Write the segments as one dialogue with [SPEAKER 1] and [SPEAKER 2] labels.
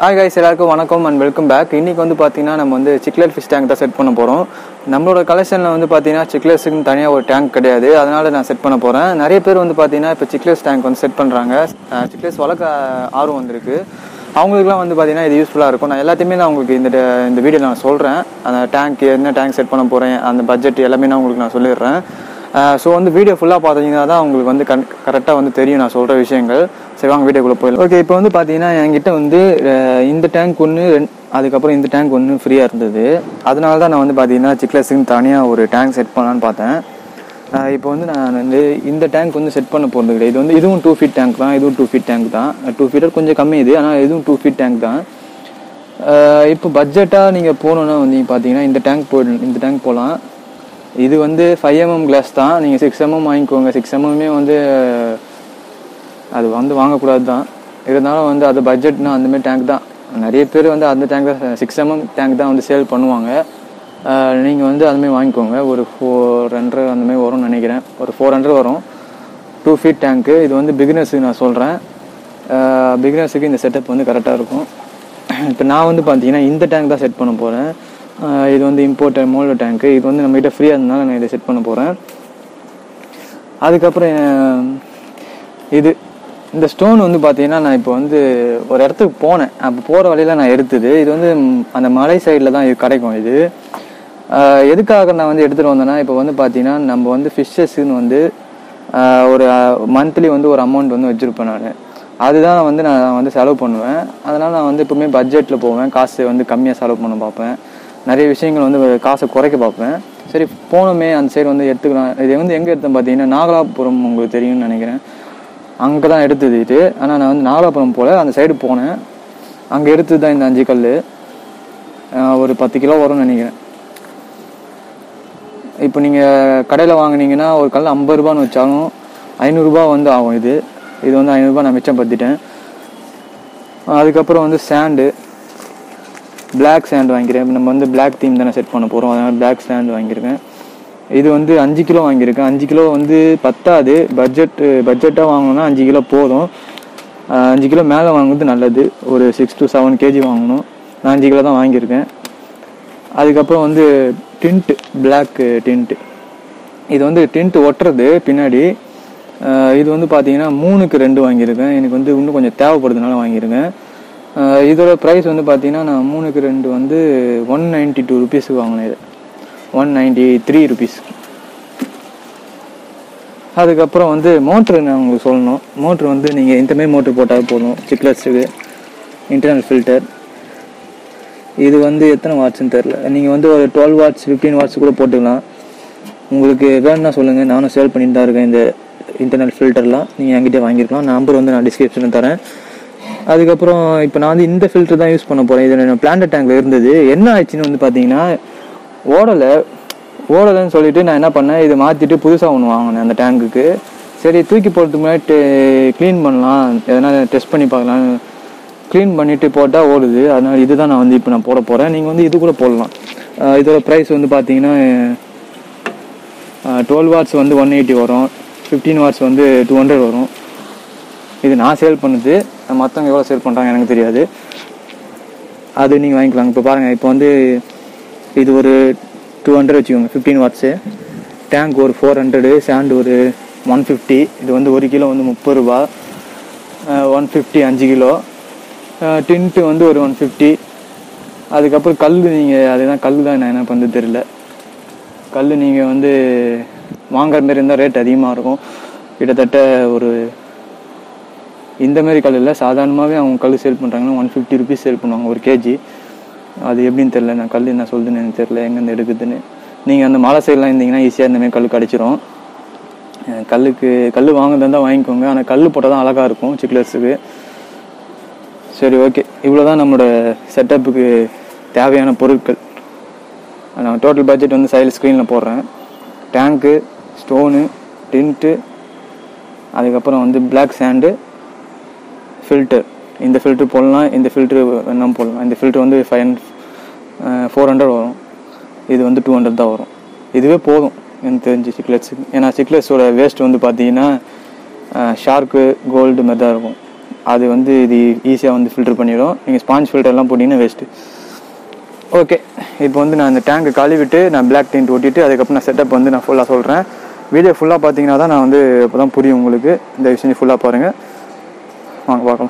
[SPEAKER 1] hi guys எல்லாருக்கும் வணக்கம் and welcome back இன்னைக்கு வந்து பார்த்தீங்கன்னா நம்ம வந்து சிக்லர் ஃபிஷ் டேங்க் தான் செட் பண்ண போகிறோம் நம்மளோட கலெக்ஷனில் வந்து பார்த்தீங்கன்னா சிக்லர்ஸுக்குன்னு தனியாக ஒரு டேங்க் கிடையாது அதனால நான் செட் பண்ண போகிறேன் நிறைய பேர் வந்து பார்த்தீங்கன்னா இப்போ சிக்லர்ஸ் டேங்க் வந்து செட் பண்ணுறாங்க சிக்லர்ஸ் வளர்க்க ஆர்வம் வந்திருக்கு அவங்களுக்குலாம் வந்து பார்த்தீங்கன்னா இது யூஸ்ஃபுல்லாக இருக்கும் நான் எல்லாத்தையுமே நான் உங்களுக்கு இந்த இந்த வீடியோவில் நான் சொல்கிறேன் அந்த டேங்க் என்ன டேங்க் செட் பண்ண போகிறேன் அந்த பட்ஜெட் எல்லாமே நான் உங்களுக்கு நான் சொல்லிடுறேன் ஸோ வந்து வீடியோ ஃபுல்லாக பார்த்தீங்கன்னா தான் உங்களுக்கு வந்து கன் கரெக்டாக வந்து தெரியும் நான் சொல்கிற விஷயங்கள் சரி வாங்க வீடியோக்குள்ளே போயிடலாம் ஓகே இப்போ வந்து பார்த்தீங்கன்னா என்கிட்ட வந்து அஹ், இந்த டேங்க் ஒன்று அதுக்கப்புறம் இந்த டேங்க் ஒன்று ஃப்ரீயாக இருந்தது அதனால தான் நான் வந்து பார்த்தீங்கன்னா சிக்லஸுக்கு தனியாக ஒரு டேங்க் செட் பண்ணலான்னு பார்த்தேன் அஹ், இப்போ வந்து நான் வந்து இந்த டேங்க் வந்து செட் பண்ண போகிறது கிடையாது இது வந்து இதுவும் டூ ஃபீட் டேங்க் தான் இதுவும் டூ ஃபீட் டேங்க் தான் டூ ஃபீட்டர் கொஞ்சம் கம்மி இது ஆனால் இதுவும் டூ ஃபீட் டேங்க் தான் அஹ், இப்போ பட்ஜெட்டாக நீங்கள் போகணுன்னா வந்து பார்த்தீங்கன்னா இந்த டேங்க் போய் இந்த டேங்க் போகலாம் இது வந்து ஃபைவ் எம்எம் கிளாஸ் தான் நீங்கள் சிக்ஸ் எம்எம் வாங்கிக்கோங்க சிக்ஸ் எம்எம்மே வந்து அது வந்து வாங்கக்கூடாது தான் இருந்தாலும் வந்து அது பட்ஜெட்னா அந்தமாரி டேங்க் தான் நிறைய பேர் வந்து அந்த டேங்க் தான் சிக்ஸ் எம்எம் டேங்க் தான் வந்து சேல் பண்ணுவாங்க நீங்கள் வந்து அதுமாரி வாங்கிக்கோங்க ஒரு ஃபோர் ஹண்ட்ரட் அந்தமாரி வரும்னு நினைக்கிறேன் ஒரு ஃபோர் ஹண்ட்ரட் வரும் டூ ஃபீட் டேங்க்கு இது வந்து பிகினர்ஸுக்கு நான் சொல்கிறேன் பிகினர்ஸுக்கு இந்த செட்டப் வந்து கரெக்டாக இருக்கும் இப்போ நான் வந்து பார்த்தீங்கன்னா இந்த டேங்க் தான் செட் பண்ண போகிறேன் இது வந்து இம்போர்ட்டட் மோல்டு டேங்க்கு இது வந்து நம்மகிட்ட ஃப்ரீயாக இருந்தனால நான் இதை செட் பண்ண போகிறேன் அதுக்கப்புறம் அஹ், இது இந்த ஸ்டோன் வந்து பார்த்தீங்கன்னா நான் இப்போ வந்து ஒரு இடத்துக்கு போனேன் அப்போ போகிற வழியில நான் எடுத்தது இது வந்து ம், அந்த மலை சைடில் தான் இது கிடைக்கும் இது அஹ், எதுக்காக நான் வந்து எடுத்துகிட்டு வந்தேன்னா இப்போ வந்து பார்த்தீங்கன்னா நம்ம வந்து ஃபிஷ்ஷஸ்ன்னு வந்து அஹ், ஒரு மந்த்லி வந்து ஒரு அமௌண்ட் வந்து வச்சுருப்பேன் நான் அதுதான் வந்து நான் வந்து செலவு பண்ணுவேன் அதனால் நான் வந்து எப்பவுமே பட்ஜெட்டில் போவேன் காசு வந்து கம்மியாக செலவு பண்ண பார்ப்பேன் நிறைய விஷயங்கள் வந்து காசை குறைக்க பார்ப்பேன் சரி போனோமே அந்த சைடு வந்து எடுத்துக்கலாம் இது வந்து எங்கே எடுத்தேன் பார்த்தீங்கன்னா நாகலாபுரம் உங்களுக்கு தெரியும்னு நினைக்கிறேன் அங்கே தான் எடுத்தது இது ஆனால் நான் வந்து நாகலாபுரம் போல அந்த சைடு போனேன் அங்கே எடுத்தது தான் இந்த அஞ்சு கல் ஒரு பத்து கிலோ வரும்னு நினைக்கிறேன் இப்போ நீங்கள் கடையில் வாங்குனீங்கன்னா ஒரு கல் ஐம்பது ரூபான்னு வச்சாலும் ஐநூறுரூபா வந்து ஆகும் இது இது வந்து ஐநூறுரூபா நான் மிச்சப்படுத்திட்டேன் அதுக்கப்புறம் வந்து சாண்டு பிளாக் சாண்ட் வாங்கிக்கிறேன் நம்ம வந்து பிளாக் தீம் தானே செட் பண்ண போகிறோம் அதனால் பிளாக் சாண்ட் வாங்கியிருக்கேன் இது வந்து அஞ்சு கிலோ வாங்கியிருக்கேன் அஞ்சு கிலோ வந்து பத்தாது பட்ஜெட் பட்ஜெட்டாக வாங்கணும்னா அஞ்சு கிலோ போதும் அஹ் அஞ்சு கிலோ மேலே வாங்குறது நல்லது ஒரு சிக்ஸ் டு செவன் கேஜி வாங்கணும் நான் அஞ்சு கிலோ தான் வாங்கியிருக்கேன் அதுக்கப்புறம் வந்து டின்ட்டு பிளாக் டின்ட்டு இது வந்து டின்ட் ஒட்டுறது பின்னாடி அஹ் இது வந்து பார்த்தீங்கன்னா மூணுக்கு ரெண்டு வாங்கியிருக்கேன் எனக்கு வந்து இன்னும் கொஞ்சம் தேவைப்படுறதுனால வாங்கியிருக்கேன் அஹ் இதோட ப்ரைஸ் வந்து பார்த்தீங்கன்னா நான் மூணுக்கு ரெண்டு வந்து ஒன் நைன்டி டூ ருபீஸுக்கு வாங்கினேன் இது ஒன் நைன்டி த்ரீ ருபீஸ் அதுக்கப்புறம் வந்து மோட்ரு நான் உங்களுக்கு சொல்லணும் மோட்ரு வந்து நீங்கள் இந்த மாதிரி மோட்ரு போட்டால் போதும் சிக்லர்ஸுக்கு இன்டர்னல் ஃபில்டர் இது வந்து எத்தனை வாட்ஸ்னு தெரில நீங்கள் வந்து ஒரு டுவெல் வாட்ஸ் ஃபிஃப்டீன் வாட்ஸ் கூட போட்டுக்கலாம் உங்களுக்கு வேணும்னா சொல்லுங்கள் நானும் சேல் பண்ணிட்டு தான் இருக்கேன் இந்த இன்டர்னல் ஃபில்டர்லாம் நீங்கள் என்கிட்ட வாங்கியிருக்கலாம் நம்பர் வந்து நான் டிஸ்கிரிப்ஷனில் தரேன் அதுக்கப்புறம் இப்போ நான் வந்து இந்த ஃபில்டர் தான் யூஸ் பண்ண போகிறேன் இது நான் பிளான்ட் டேங்கில் இருந்தது என்ன ஆச்சுன்னு வந்து பார்த்தீங்கன்னா ஓடலை ஓடலைன்னு சொல்லிட்டு நான் என்ன பண்ணேன் இதை மாற்றிட்டு புதுசாக ஒன்று வாங்கினேன் அந்த டேங்குக்கு சரி தூக்கி போகிறதுக்கு முன்னாடி க்ளீன் பண்ணலாம் எதனா டெஸ்ட் பண்ணி பார்க்கலாம் க்ளீன் பண்ணிட்டு போட்டால் ஓடுது அதனால் இதுதான் நான் வந்து இப்போ நான் போட போகிறேன் நீங்கள் வந்து இது கூட போடலாம் அஹ் இதோட ப்ரைஸ் வந்து பார்த்தீங்கன்னா டுவெல் வாட்ஸ் வந்து ஒன் எயிட்டி வரும் ஃபிஃப்டீன் வாட்ஸ் வந்து டூ ஹண்ட்ரட் வரும் இது நான் சேல் பண்ணுது மற்றவங்க எவ்வளோ சேல் பண்ணுறாங்க எனக்கு தெரியாது அது நீங்கள் வாங்கிக்கலாம் இப்போ பாருங்கள் இப்போ வந்து இது ஒரு டூ ஹண்ட்ரட் வச்சுக்கோங்க ஃபிஃப்டீன் வாட்ஸு டேங்க் ஒரு ஃபோர் ஹண்ட்ரடு சாண்ட் ஒரு ஒன் ஃபிஃப்டி இது வந்து ஒரு கிலோ வந்து முப்பது ரூபா ஒன் ஃபிஃப்டி அஞ்சு கிலோ டின்ட்டு வந்து ஒரு ஒன் ஃபிஃப்டி அதுக்கப்புறம் கல் நீங்கள் அதுதான் கல் தான் நான் என்ன பண்ணுறது தெரியல கல் நீங்கள் வந்து வாங்குற மாரி இருந்தால் ரேட் அதிகமாக இருக்கும் கிட்டத்தட்ட ஒரு இந்த மாதிரி கல் இல்லை சாதாரணமாகவே அவங்க கல் சேல் பண்ணுறாங்கன்னா ஒன் ஃபிஃப்டி ருபீஸ் சேல் பண்ணுவாங்க ஒரு கேஜி அது எப்படின்னு தெரில நான் கல் என்ன சொல்லுதுன்னு எனக்கு தெரில எங்கேருந்து எடுக்குதுன்னு நீங்கள் அந்த மலை சைட்லாம் இருந்தீங்கன்னா ஈஸியாக இந்த மாதிரி கல் கிடச்சிரும் அஹ் கல்லுக்கு கல் வாங்குறதா இருந்தால் வாங்கிக்கோங்க ஆனால் கல் போட்டால் தான் அழகாக இருக்கும் சிக்லர்ஸுக்கு சரி ஓகே இவ்வளோ தான் நம்மளோட செட்டப்புக்கு தேவையான பொருட்கள் நான் டோட்டல் பட்ஜெட் வந்து சைடில் ஸ்க்ரீனில் போடுறேன் டேங்க்கு ஸ்டோனு டின்ட்டு அதுக்கப்புறம் வந்து பிளாக் சாண்டு ஃபில்டர் இந்த ஃபில்ட்ரு போடலாம் இந்த ஃபில்ட்ரு வேணால் போடலாம் இந்த ஃபில்ட்ரு வந்து ஃபைவ் ஃபோர் ஹண்ட்ரட் வரும் இது வந்து டூ ஹண்ட்ரட் தான் வரும் இதுவே போதும் எனக்கு தெரிஞ்சு சிக்லெட்ஸுக்கு ஏன்னா சிக்லெட்ஸோட வேஸ்ட் வந்து பார்த்தீங்கன்னா ஷார்க்கு கோல்டு மாதிரி தான் இருக்கும் அது வந்து இது ஈஸியாக வந்து ஃபில்டர் பண்ணிடும் நீங்கள் ஸ்பாஞ்ச் ஃபில்டர்லாம் போட்டிங்கன்னா வேஸ்ட்டு ஓகே இப்போ வந்து நான் இந்த டேங்கை கழுவிட்டு நான் பிளாக் டெயிண்ட் ஒட்டிட்டு அதுக்கப்புறம் நான் செட்டப் வந்து நான் ஃபுல்லாக சொல்கிறேன் வீடியோ ஃபுல்லாக பார்த்தீங்கன்னா தான் நான் வந்து இப்போ தான் புரியும் உங்களுக்கு இந்த விஷயம் ஃபுல்லாக பாருங்கள் வாங்க பார்க்கலாம்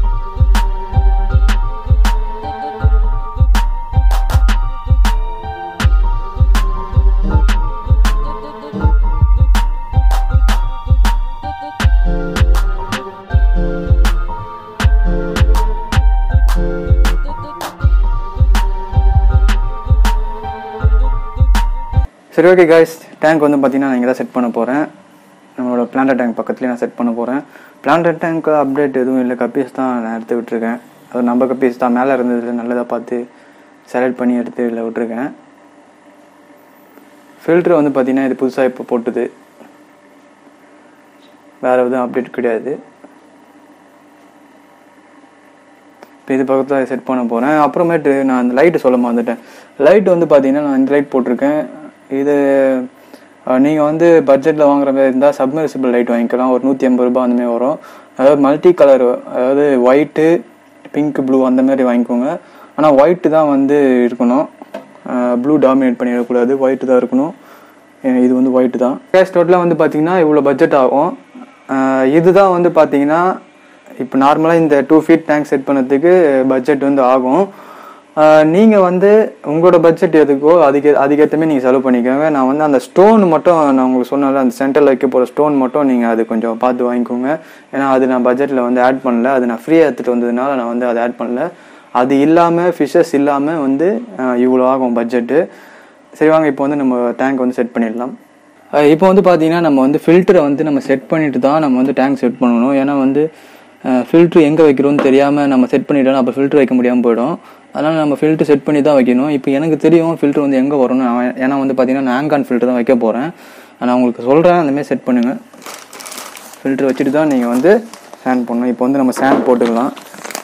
[SPEAKER 1] சரி ஓகே காய்ஸ் டேங்க் வந்து பார்த்தீங்கன்னா நான் இங்கே தான் செட் பண்ண போகிறேன் நம்மளோட பிளான்டர் டேங்க் பக்கத்துலேயே நான் செட் பண்ண போகிறேன் பிளான்டர் டேங்க் அப்டேட் எதுவும் இல்லை கப்பீஸ் தான் நான் எடுத்து விட்டுருக்கேன் அது நம்ம கப்பீஸ் தான் மேலே இருந்ததில் நல்லதாக பார்த்து செலக்ட் பண்ணி எடுத்து இதில் விட்டுருக்கேன் ஃபில்ட்ரு வந்து பார்த்தீங்கன்னா இது புதுசாக இப்போ போட்டுது வேறு எதுவும் அப்டேட் கிடையாது இப்போ இது பக்கத்தில் செட் பண்ண போகிறேன் அப்புறமேட்டு நான் அந்த லைட்டு சொல்ல மறந்துட்டேன் லைட் வந்து பார்த்தீங்கன்னா நான் இந்த லைட் போட்டிருக்கேன் இது நீங்கள் வந்து பட்ஜெட்டில் வாங்குற மாதிரி இருந்தால் சப்மர்சிபிள் லைட் வாங்கிக்கலாம் ஒரு நூற்றி ஐம்பது ரூபாய் அந்த மாதிரி வரும் அதாவது மல்டி கலர் அதாவது ஒயிட்டு பிங்க் ப்ளூ அந்த மாதிரி வாங்கிக்கோங்க ஆனால் ஒயிட்டு தான் வந்து இருக்கணும் ப்ளூ டாமினேட் பண்ணிடக்கூடாது ஒயிட்டு தான் இருக்கணும் அஹ் இது வந்து ஒயிட்டு தான் கேஷ் டோட்டலாக வந்து பார்த்தீங்கன்னா இவ்வளோ பட்ஜெட் ஆகும் அஹ் இதுதான் வந்து பார்த்தீங்கன்னா இப்போ நார்மலாக இந்த டூ ஃபீட் டேங்க் செட் பண்ணதுக்கு பட்ஜெட் வந்து ஆகும் நீங்கள் வந்து உங்களோட பட்ஜெட் எதுக்கோ அதுக்கு அதுக்கேற்ற மாதிரி நீங்கள் செலவு பண்ணிக்கோங்க நான் வந்து அந்த ஸ்டோன் மட்டும் நான் உங்களுக்கு சொன்னல அந்த சென்டரில் வைக்க போகிற ஸ்டோன் மட்டும் நீங்கள் அது கொஞ்சம் பார்த்து வாங்கிக்கோங்க ஏன்னா அது நான் பட்ஜெட்டில் வந்து ஆட் பண்ணல அது நான் ஃப்ரீயாக எடுத்துகிட்டு வந்ததுனால நான் வந்து அதை ஆட் பண்ணல அது இல்லாமல் ஃபிஷஸ் இல்லாமல் வந்து அஹ், இவ்வளோ ஆகும் பட்ஜெட்டு சரி வாங்க இப்போ வந்து நம்ம டேங்க் வந்து செட் பண்ணிடலாம் அஹ் இப்போ வந்து பார்த்தீங்கன்னா நம்ம வந்து ஃபில்டரை வந்து நம்ம செட் பண்ணிட்டு தான் நம்ம வந்து டேங்க் செட் பண்ணணும் ஏன்னா வந்து ஃபில்ட்ரு எங்கே வைக்கிறோம்னு தெரியாமல் நம்ம செட் பண்ணிட்டோம் அப்போ ஃபில்ட்ரு வைக்க முடியாமல் போயிடும் அதனால் நம்ம ஃபில்ட்ரு செட் பண்ணி தான் வைக்கணும் இப்போ எனக்கு தெரியும் ஃபில்ட்ரு வந்து எங்கே வரும்னு நான் ஏன்னா வந்து பார்த்தீங்கன்னா நான் ஆங்கான் ஃபில்டர் தான் வைக்க போகிறேன் நான் உங்களுக்கு சொல்கிறேன் அந்தமாரி செட் பண்ணுங்கள் ஃபில்ட்ரு வச்சுட்டு தான் நீங்கள் வந்து சேண்ட் பண்ணணும் இப்போ வந்து நம்ம சேண்ட் போட்டுக்கலாம்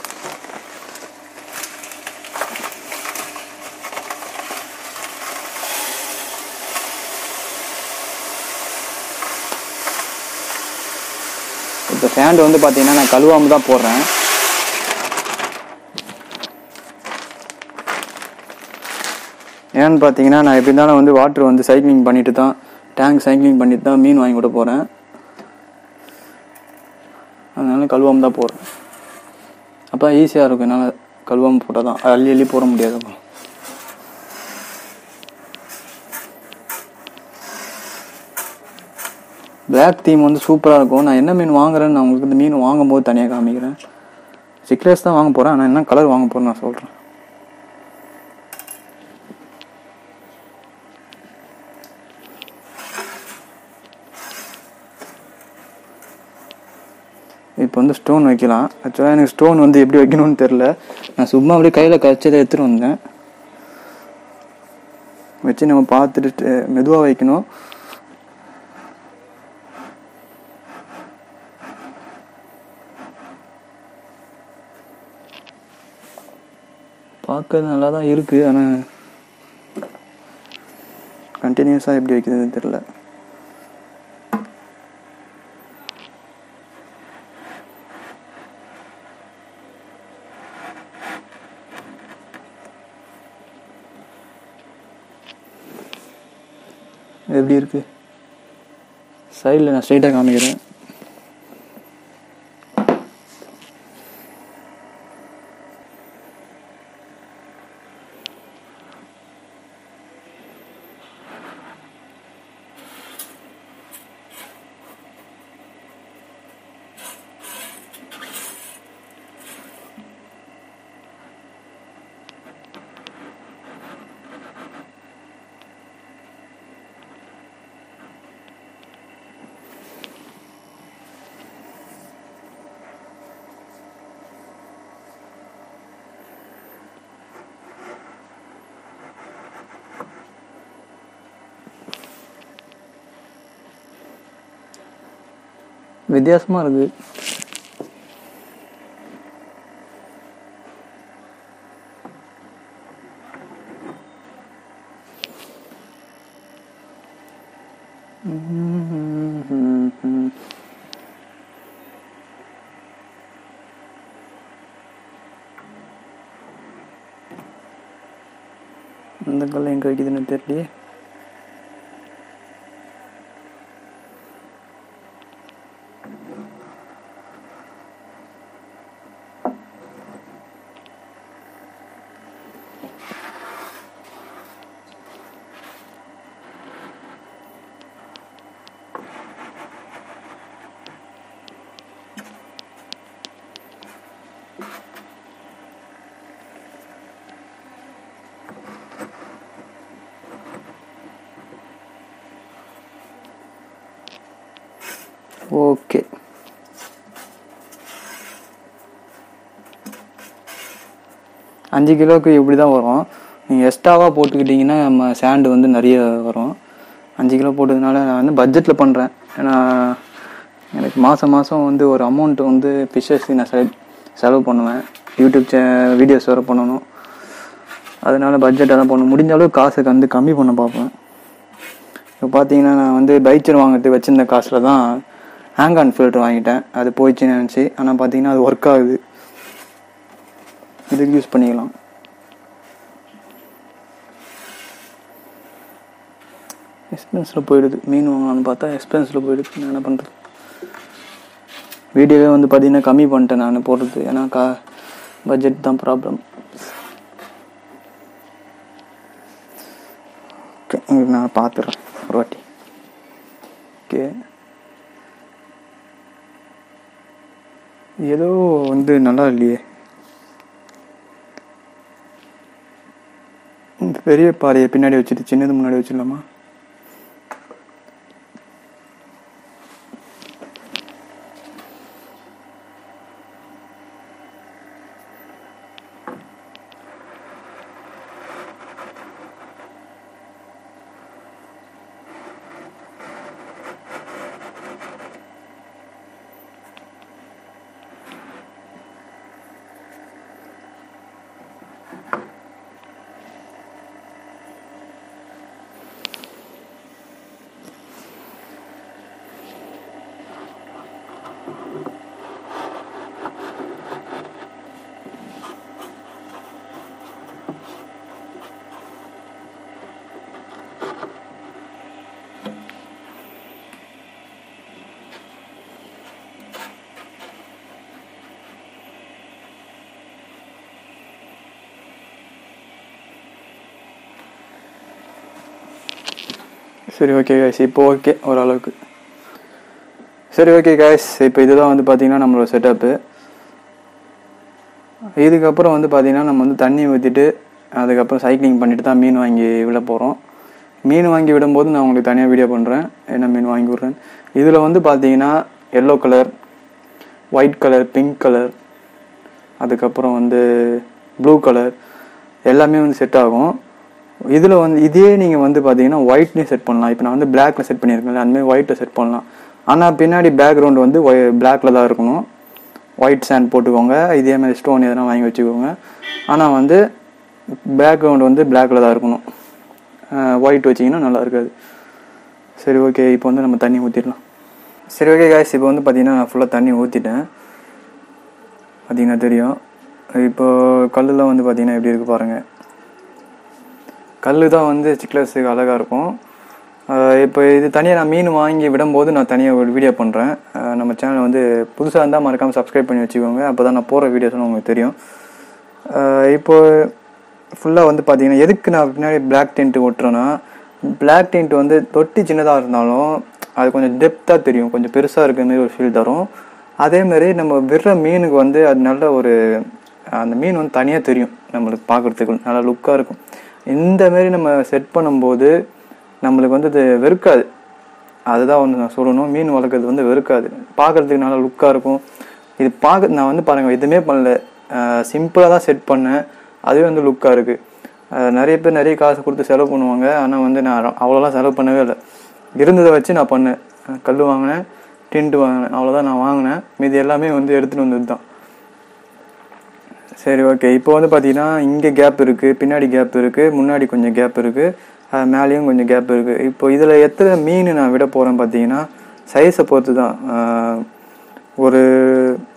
[SPEAKER 1] இப்போ சேண்ட் வந்து பார்த்தீங்கன்னா நான் கழுவாம தான் போடுறேன் ஏன்னு பார்த்தீங்கன்னா நான் எப்படி இருந்தாலும் வந்து வாட்டர் வந்து சைக்கிளிங் பண்ணிட்டு தான் டேங்க் சைக்கிளிங் பண்ணிட்டு தான் மீன் வாங்கி விட போகிறேன் அதனால கழுவாம தான் போடுறேன் அப்போ ஈஸியாக இருக்கும் என்னால் கழுவாம போட்டால் தான் அள்ளி அள்ளி போட முடியாது அப்போ பிளாக் தீம் வந்து சூப்பராக இருக்கும் நான் என்ன மீன் வாங்குறேன்னு நான் உங்களுக்கு இந்த மீன் வாங்கும்போது தனியாக காமிக்கிறேன் சிக்லெஸ் தான் வாங்க போகிறேன் ஆனால் என்ன கலர் வாங்க போகிறேன்னு நான் சொல்கிறேன் இப்போ வந்து ஸ்டோன் வைக்கலாம் ஆக்சுவலாக எனக்கு ஸ்டோன் வந்து எப்படி வைக்கணும்னு தெரில நான் சும்மா அப்படியே கையில் கச்சதை எடுத்துகிட்டு வந்தேன் வச்சு நம்ம பார்த்துட்டு மெதுவாக வைக்கணும் பார்க்க நல்லா தான் இருக்குது ஆனால் கண்டினியூஸாக எப்படி வைக்கிறதுன்னு தெரில எப்படி இருக்கு சைடில் நான் ஸ்ட்ரைட்டாக காமிக்கிறேன் வித்தியாசமாக இருக்குது எந்த கல் எங்கே வைக்குதுன்னு தெரியலையே ஓகே அஞ்சு கிலோவுக்கு இப்படி தான் வரும் நீங்கள் எக்ஸ்ட்ராவாக போட்டுக்கிட்டிங்கன்னா நம்ம சேண்டு வந்து நிறைய வரும் அஞ்சு கிலோ போட்டதுனால நான் வந்து பட்ஜெட்டில் பண்ணுறேன் ஏன்னா எனக்கு மாதம் மாதம் வந்து ஒரு அமௌண்ட் வந்து ஃபிஷ்ஷஸ்க்கு நான் செல செலவு பண்ணுவேன் யூடியூப் சே வீடியோஸ் வேறு பண்ணணும் அதனால பட்ஜெட் எல்லாம் பண்ண முடிஞ்ச அளவு காசுக்கு வந்து கம்மி பண்ண பார்ப்பேன் இப்போ பார்த்தீங்கன்னா நான் வந்து பைச்சர் வாங்கிட்டு வச்சிருந்த காசில் தான் ஹேங் ஆன் ஃபில்டர் வாங்கிட்டேன் அது போயிடுச்சுன்னு நினச்சி ஆனால் பார்த்தீங்கன்னா அது ஒர்க் ஆகுது இதுக்கு யூஸ் பண்ணிக்கலாம் எக்ஸ்பென்ஸில் போயிடுது மீன் வாங்கலாம்னு பார்த்தா எக்ஸ்பென்ஸில் போயிடுது நான் என்ன பண்ணுறது வீடியோவே வந்து பார்த்தீங்கன்னா கம்மி பண்ணிட்டேன் நான் போடுறது ஏன்னா கா பட்ஜெட் தான் ப்ராப்ளம் ஓகே நான் பார்த்துறேன் ஒரு வாட்டி ஓகே ஏதோ வந்து நல்லா இல்லையே இந்த பெரிய பாறையை பின்னாடி வச்சுட்டு சின்னது முன்னாடி வச்சிடலாமா சரி ஓகே காய்ஸ் இப்போ ஓகே ஓரளவுக்கு சரி ஓகே காய்ஸ் இப்போ இதுதான் வந்து பார்த்தீங்கன்னா நம்மளோட செட்டப்பு இதுக்கப்புறம் வந்து பார்த்தீங்கன்னா நம்ம வந்து தண்ணி ஊற்றிட்டு அதுக்கப்புறம் சைக்கிளிங் பண்ணிட்டு தான் மீன் வாங்கி விட போகிறோம் மீன் வாங்கி விடும்போது நான் உங்களுக்கு தனியாக வீடியோ பண்ணுறேன் என்ன மீன் வாங்கி விட்றேன் இதில் வந்து பார்த்தீங்கன்னா yellow colour white colour pink colour அதுக்கப்புறம் வந்து ப்ளூ கலர் எல்லாமே வந்து செட் ஆகும் இதில் வந்து இதே நீங்கள் வந்து பார்த்தீங்கன்னா ஒயிட்லேயும் செட் பண்ணலாம் இப்போ நான் வந்து பிளாக்ல செட் பண்ணியிருக்கேன்ல அந்தமாதிரி ஒயிட்டில் செட் பண்ணலாம் ஆனால் பின்னாடி பேக்ரவுண்ட் வந்து பிளாக்ல தான் இருக்கணும் ஒயிட் சேண்ட் போட்டுக்கோங்க இதே மாதிரி ஸ்டோன் எதனா வாங்கி வச்சுக்கோங்க ஆனால் வந்து பேக்ரவுண்ட் வந்து பிளாக்ல தான் இருக்கணும் ஒயிட் வச்சிங்கன்னா நல்லா இருக்காது சரி ஓகே இப்போ வந்து நம்ம தண்ணி ஊற்றிடலாம் சரி ஓகே காய்ஸ் இப்போ வந்து பார்த்தீங்கன்னா நான் ஃபுல்லாக தண்ணி ஊற்றிட்டேன் பார்த்தீங்கன்னா தெரியும் இப்போ கல்லுலாம் வந்து பார்த்தீங்கன்னா எப்படி இருக்கு பாருங்கள் கல் தான் வந்து சிக்லர்ஸுக்கு அழகாக இருக்கும் அஹ் இப்போ இது தனியாக நான் மீன் வாங்கி விடும்போது நான் தனியாக ஒரு வீடியோ பண்ணுறேன் நம்ம சேனல் வந்து புதுசாக இருந்தால் மறக்காமல் சப்ஸ்கிரைப் பண்ணி வச்சுக்கோங்க அப்போ தான் நான் போகிற வீடியோஸ்லாம் உங்களுக்கு தெரியும் அஹ் இப்போ ஃபுல்லாக வந்து பார்த்தீங்கன்னா எதுக்கு நான் பின்னாடி பிளாக் டென்ட் ஒட்டுறேன்னா பிளாக் டென்ட் வந்து தொட்டி சின்னதாக இருந்தாலும் அது கொஞ்சம் டெப்த்தாக தெரியும் கொஞ்சம் பெருசாக இருக்கிற மாதிரி ஒரு ஃபீல் தரும் அதே மாதிரி நம்ம விடுற மீனுக்கு வந்து அது நல்ல ஒரு அந்த மீன் வந்து தனியாக தெரியும் நம்மளுக்கு பார்க்குறதுக்கு நல்லா லுக்காக இருக்கும் இந்த மாதிரி நம்ம செட் பண்ணும்போது நம்மளுக்கு வந்து அது வெறுக்காது அதுதான் வந்து நான் சொல்லணும் மீன் வளர்க்குறது வந்து வெறுக்காது பார்க்குறதுக்கு நல்லா லுக்காக இருக்கும் இது பார்க்க நான் வந்து பாருங்கள் எதுவுமே பண்ணல சிம்பிளாக தான் செட் பண்ணேன் அதுவே வந்து லுக்காக இருக்குது நிறைய பேர் நிறைய காசு கொடுத்து செலவு பண்ணுவாங்க ஆனால் வந்து நான் அவ்வளோலாம் செலவு பண்ணவே இல்லை இருந்ததை வச்சு நான் பண்ணேன் கல் வாங்கினேன் டென்ட் வாங்கினேன் அவ்வளோதான் நான் வாங்கினேன் மீதி எல்லாமே வந்து எடுத்துகிட்டு வந்தது தான் சரி ஓகே இப்போ வந்து பார்த்தீங்கன்னா இங்கே கேப் இருக்குது பின்னாடி கேப் இருக்குது முன்னாடி கொஞ்சம் கேப் இருக்குது மேலேயும் கொஞ்சம் கேப் இருக்குது இப்போ இதில் எத்தனை மீன் நான் விட போகிறேன் பார்த்தீங்கன்னா சைஸை பொறுத்து தான் ஆஹ், ஒரு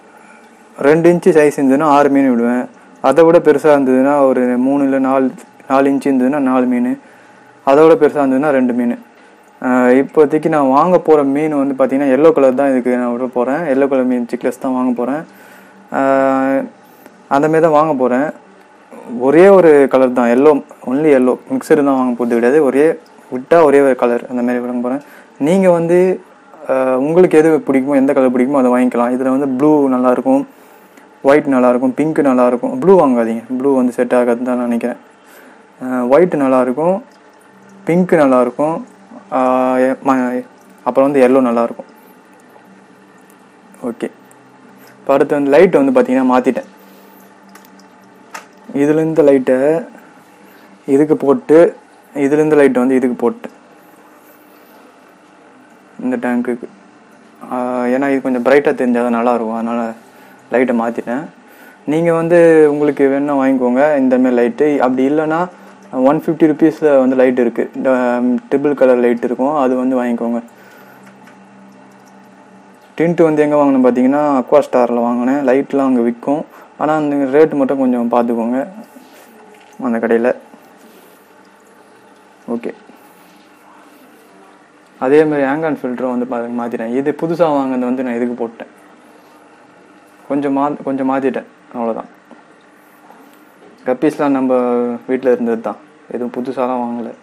[SPEAKER 1] ரெண்டு இன்ச்சு சைஸ் இருந்ததுன்னா ஆறு மீன் விடுவேன் அதை விட பெருசாக இருந்ததுன்னா ஒரு மூணு இல்லை நாலு நாலு இன்ச்சு இருந்ததுன்னா நாலு மீன் அதோட பெருசாக இருந்ததுன்னா ரெண்டு மீன் ஆஹ் இப்போதைக்கு நான் வாங்க போகிற மீன் வந்து பார்த்தீங்கன்னா எல்லோ கலர் தான் இதுக்கு நான் விட போகிறேன் எல்லோ கலர் மீன் சிக்லஸ் தான் வாங்க போகிறேன் அந்த மாரி தான் வாங்க போகிறேன் ஒரே ஒரு கலர் தான் எல்லோ ஒன்லி எல்லோ மிக்சடு தான் வாங்க போகிறது கிடையாது ஒரே விட்டால் ஒரே ஒரு கலர் அந்த மாதிரி வாங்க போகிறேன் நீங்கள் வந்து ஆஹ் உங்களுக்கு எது பிடிக்குமோ எந்த கலர் பிடிக்குமோ அதை வாங்கிக்கலாம் இதில் வந்து ப்ளூ நல்லாயிருக்கும் ஒயிட் நல்லாயிருக்கும் பிங்க் நல்லாயிருக்கும் ப்ளூ வாங்காதீங்க ப்ளூ வந்து செட் ஆகாதுன்னு தான் நான் நினைக்கிறேன் ஒயிட் நல்லாயிருக்கும் பிங்க் நல்லாயிருக்கும் அப்புறம் வந்து எல்லோ நல்லாயிருக்கும் ஓகே இப்போ அடுத்து வந்து லைட் வந்து பார்த்தீங்கன்னா மாற்றிட்டேன் இதுலேருந்து லைட்டை இதுக்கு போட்டு இதுலேருந்து லைட் வந்து இதுக்கு போட்டேன் இந்த டேங்க்குக்கு ஏன்னா இது கொஞ்சம் பிரைட்டாக தெரிஞ்சால் தான் நல்லாயிருக்கும் அதனால் லைட்டை மாற்றிட்டேன் நீங்கள் வந்து உங்களுக்கு வேணால் வாங்கிக்கோங்க இந்தமாரி லைட்டு அப்படி இல்லைன்னா ஒன் ஃபிஃப்டி ருபீஸில் வந்து லைட் இருக்குது இந்த ட்ரிபிள் கலர் லைட் இருக்கும் அது வந்து வாங்கிக்கோங்க டின்ட்டு வந்து எங்கே வாங்கினேன் பார்த்தீங்கன்னா அக்வா ஸ்டாரில் வாங்கினேன் லைட்லாம் அங்கே விற்கும் ஆனால் அந்த ரேட்டு மட்டும் கொஞ்சம் பார்த்துக்கோங்க அந்த கடையில் ஓகே அதே மாதிரி ஆங்கான் ஃபில்டரும் வந்து பா- மாற்றிட்டேன் இது புதுசாக வாங்கினது வந்து நான் இதுக்கு போட்டேன் கொஞ்சம் மா கொஞ்சம் மாற்றிட்டேன் அவ்வளோதான் கப்பீஸ்லாம் நம்ம வீட்டில் இருந்தது தான் எதுவும் புதுசாலாம் வாங்கலை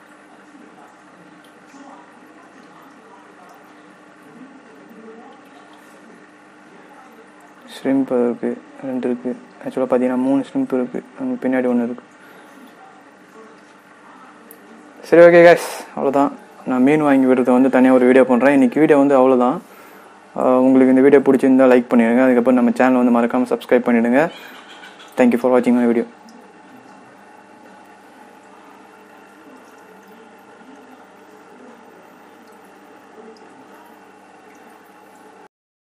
[SPEAKER 1] ஷ்ரிம்ப் இருக்குது ரெண்டு இருக்குது ஆக்சுவலாக பார்த்தீங்கன்னா மூணு ஷ்ரிம்ப் இருக்குது அங்கே பின்னாடி ஒன்று இருக்குது சரி ஓகே கேஸ் அவ்வளோதான் நான் மீன் வாங்கி விடுறத வந்து தனியாக ஒரு வீடியோ பண்ணுறேன் இன்றைக்கி வீடியோ வந்து அவ்வளோதான் ஆஹ் உங்களுக்கு இந்த வீடியோ பிடிச்சிருந்தா லைக் பண்ணிடுங்க அதுக்கப்புறம் நம்ம சேனல் வந்து மறக்காமல் சப்ஸ்கிரைப் பண்ணிவிடுங்க தேங்க்யூ ஃபார் வாட்சிங் மை வீடியோ